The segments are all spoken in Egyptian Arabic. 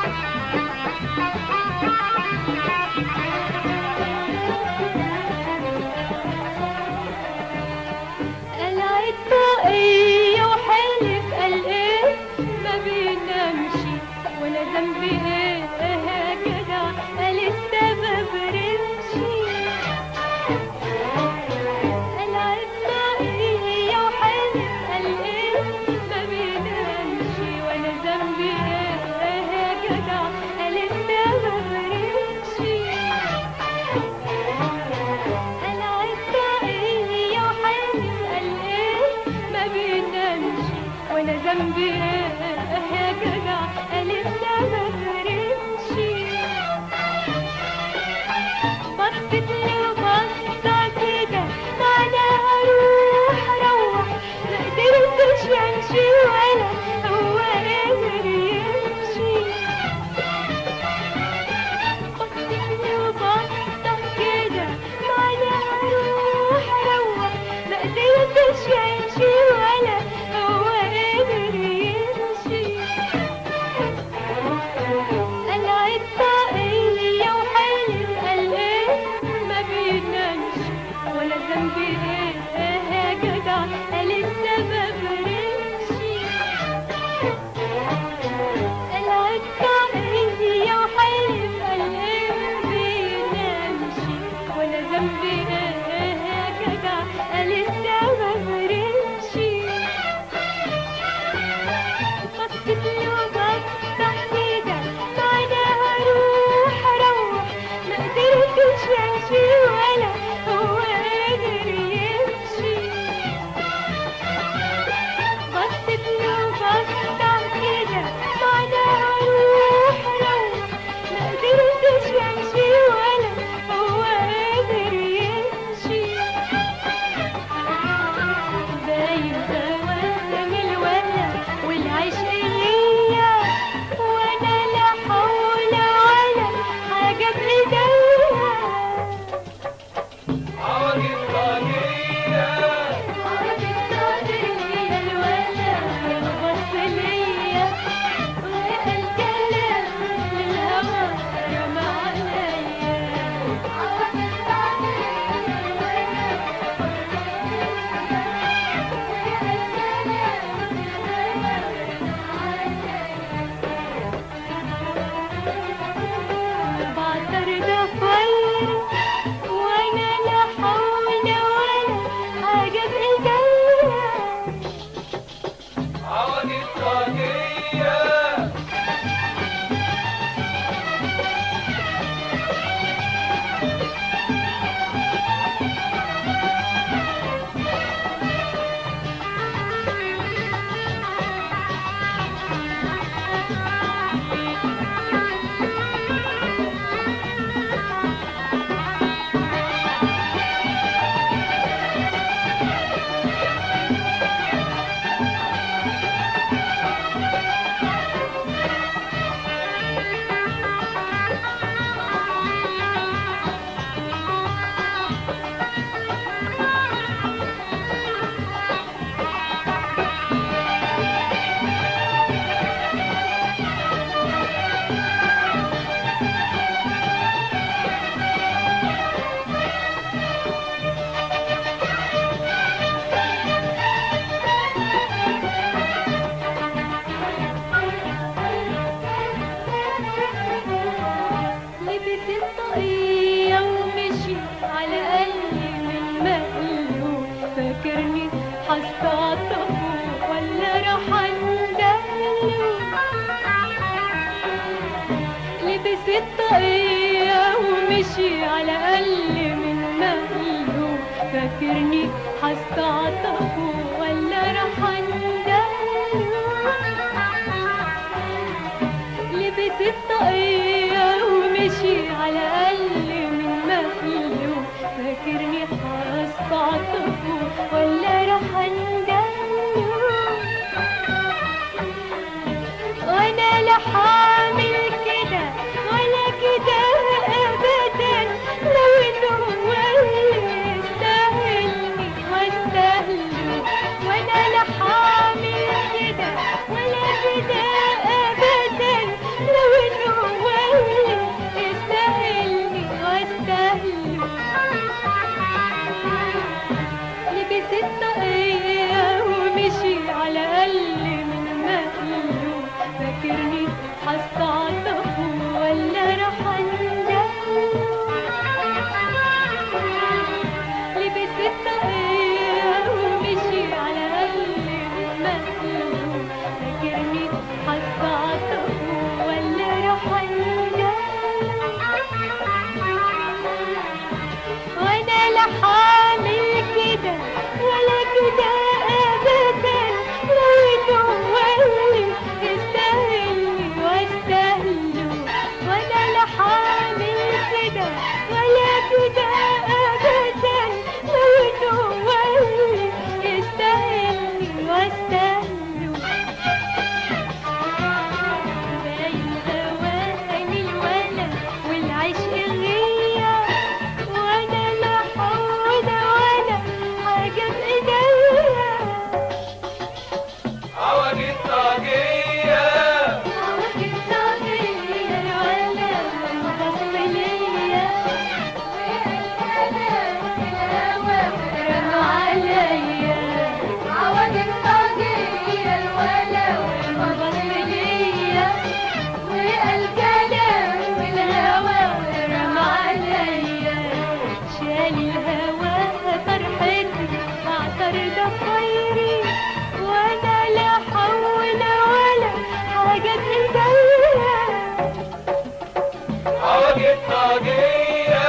قلع الطاقية وحلف قال ايه ما بينامش ولا ذنبي ايه ايه يا جدع قال السبب رمشي قلع الطاقية وحلف قال ايه ما بينامش ولا ذنبي ايه ايه يا جدع قال السبب رمشي قلع الطاقية وحلف قال ايه ما بينامش وانا ذنبي ايه يا جدع قال السبب رمشي بصت لي وبصة كده انا هروح اروح ما قدرتش امشي ولا هو قادر يمشي بصتني وبصة كده ما انا هروح اروح ما قدرتش امشي ولا هو قادر يمشي قلع الطاقية وحلف قال ايه ما بينامش ولا ذنبي ايه ايه يا جدع قال السبب رمشي قلع الطاقية وحلف قال ايه ما بينامش ولا ذنبي ايه ايه يا جدع قال السبب رمشي بصت لي وبصة كده ما انا هروح اروح ما قدرتش امشي ولا هو قادر يمشي بصت لي وبصة كده ما انا هروح اروح ما قدرتش امشي ولا هو قادر يمشي باين بوسم الولا والعشق ليا وانا لا حول ولا حاجه بايديا عواجب طاقية عرفت صادر ليا الولا بص ليا وقال كلام للهوى رمى عليا عرفت صادر بعتر ده فيا وانا لا حول ولا حاجه بايديا عواجب طاقية لبس الطاقية ومشي على قلبي من مقلوب فاكرني هستعطفه ولا راح اندهله لبس الطاقية ومشي على قلبي من مقلوب فاكرني هستعطفه ولا راح اندهله لبس الطاقية ومشي على قلبي من مقلوب فاكرني هستعطفه ولا راح اندهله وانا لا حامل كده ولا كده ابدا لو انه هو اللي يستاهلني واستاهله وانا لا حامل كده ولا كده ابدا لو انه لا حامل كده ولا كده ابدا لو هو اللي يستاهلني واستاهله وانا لا حامل كده ولا كده ابدا لو هو اللي يستاهلني واستاهله باين هواني الولا والعشق غيا وانا لا حول ولا حاجه بايديا عوج الطاقية خيري وانا لا حول ولا حاجه بايديا عوج الطاقية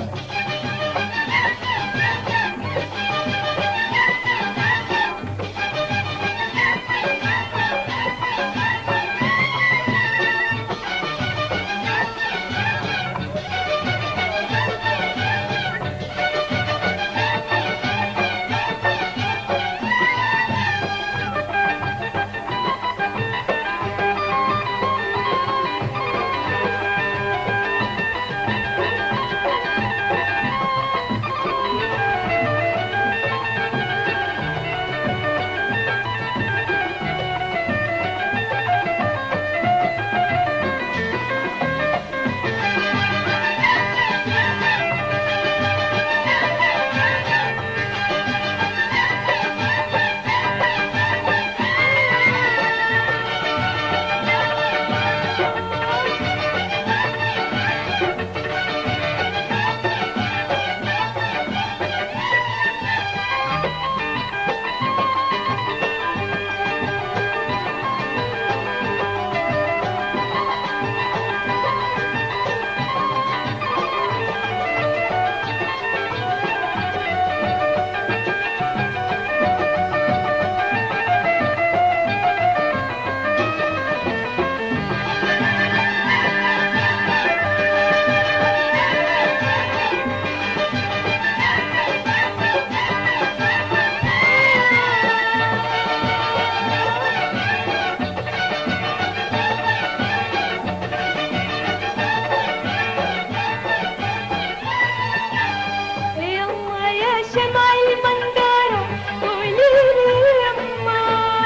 يما يا شمع المنظرة قوليلي يما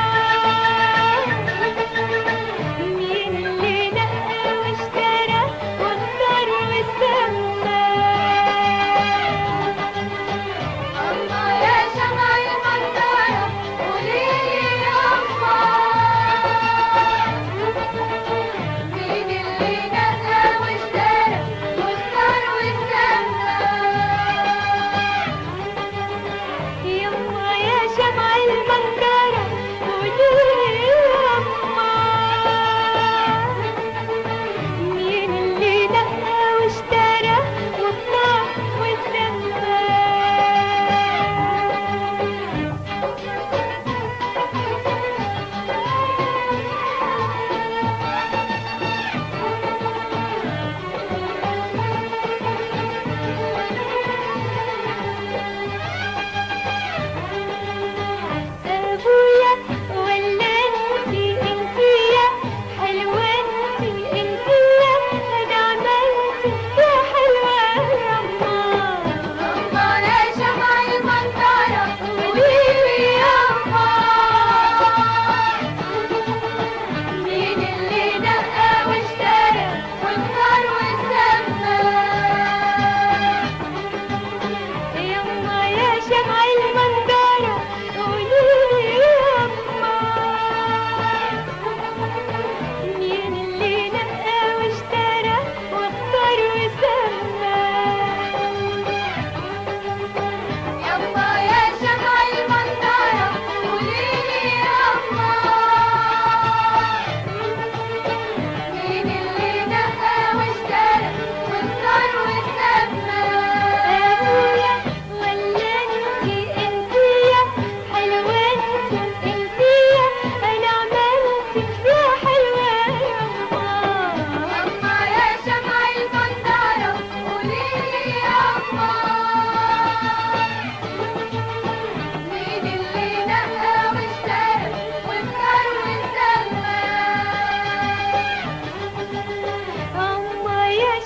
مين اللي نقى واشترى واختار وسمى الله يا شمع المنظرة قوليلي يما مين اللي نقى واشترى واختار وسمى يما يا شمع المنظرة قولي يما مين اللي نقى واشترى وطلع واتلمى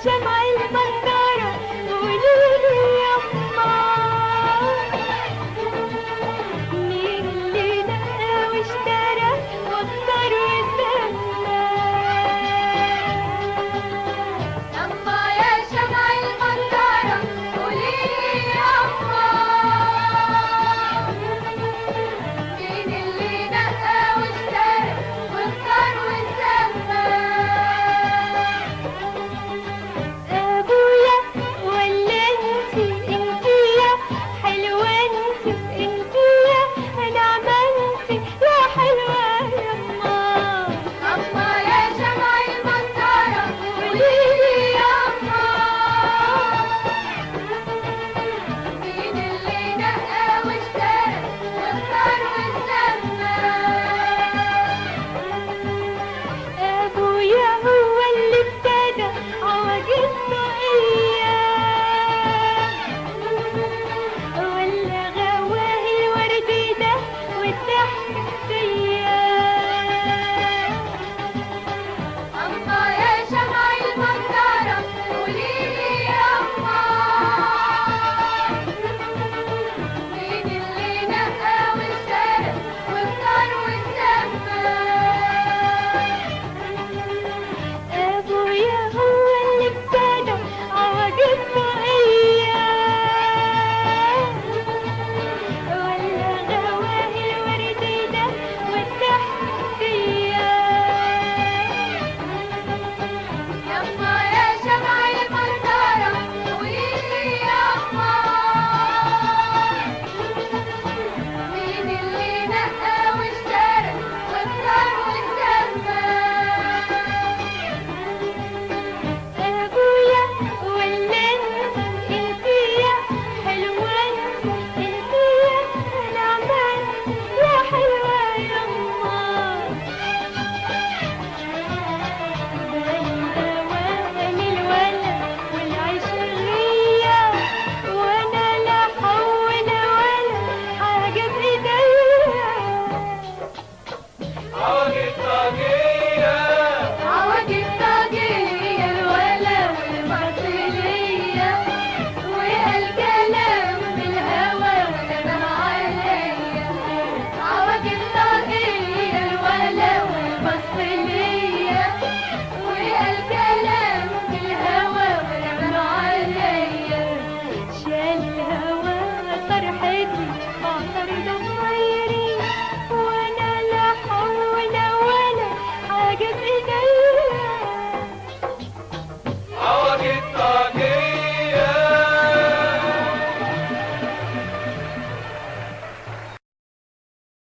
شمع